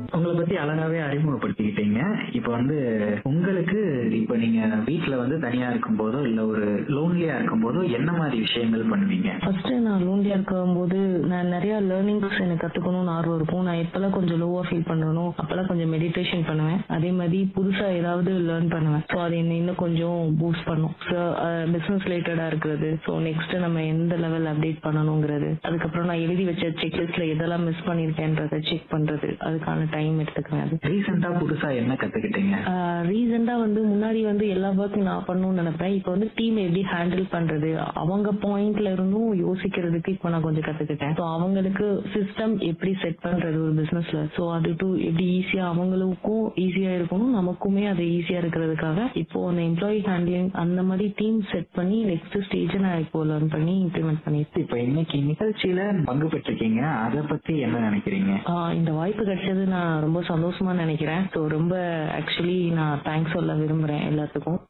உங்களை பத்தி அழகாவே அறிமுகப்படுத்திக்கிட்டீங்க இப்ப வந்து உங்களுக்கு இப்ப நீங்க வீட்ல வந்து தனியா இருக்கும் போதோ இல்ல ஒரு லோன்லியா இருக்கும் போதோ என்ன மாதிரி விஷயங்கள் பண்ணுவீங்க ஃபர்ஸ்ட் நான் லோன்லியா இருக்கும்போது நான் நிறைய லேர்னிங்ஸ் எனக்கு கத்துக்கணும்னு ஆர்வம் இருக்கும் நான் எப்பெல்லாம் கொஞ்சம் லோவா ஃபீல் பண்ணணும் அப்பெல்லாம் கொஞ்சம் மெடிடேஷன் பண்ணுவேன் அதே மாதிரி புதுசா ஏதாவது லேர்ன் பண்ணுவேன் ஸோ அது என்ன இன்னும் கொஞ்சம் பூஸ்ட் பண்ணும் ஸோ பிசினஸ் ரிலேட்டடா இருக்கிறது ஸோ நெக்ஸ்ட் நம்ம எந்த லெவல் அப்டேட் பண்ணணுங்கிறது அதுக்கப்புறம் நான் எழுதி வச்ச செக்லிஸ்ட்ல எதெல்லாம் மிஸ் பண்ணிருக்கேன்றதை செக் பண்றது அதுக்கான டைம் எடுத்துக்குவேன் அது ரீசெண்டா புதுசா என்ன கத்துக்கிட்டீங்க ரீசெண்டா வந்து முன்னாடி வந்து எல்லா ஒர்க்கும் நான் பண்ணணும்னு நினைப்பேன் இப்போ வந்து டீம் எப்படி ஹேண்டில் பண்றது அவங்க பாயிண்ட்ல இருந்தும் யோசிக்கிறதுக்கு இப்போ நான் கொஞ்சம் கத்துக்கிட்டேன் ஸோ அவங்களுக்கு சிஸ்டம் எப்படி செட் பண்றது ஒரு பிசினஸ்ல ஸோ அது டூ எப்படி ஈஸியா அவங்களுக்கும் ஈஸியா இருக்கணும் நமக்குமே அது ஈஸியா இருக்கிறதுக்காக இப்போ அந்த எம்ப்ளாயி ஹேண்ட்லிங் அந்த மாதிரி டீம் செட் பண்ணி நெக்ஸ்ட் ஸ்டேஜ் நான் இப்போ லேர்ன் பண்ணி இம்ப்ளிமெண்ட் பண்ணிருக்கேன் இப்ப இன்னைக்கு நிகழ்ச்சியில பங்கு பெற்றிருக்கீங்க அத பத்தி என்ன நினைக்கிறீங்க ஆஹ் இந்த வாய்ப்பு கிடைச்சது நான் ரொம்ப சந்தோஷமா நினைக்கிறேன் ஸோ ரொம்ப ஆக்சுவலி நான் தேங்க்ஸ் சொல்ல விரும்புறேன் எல்லாத்துக்கும்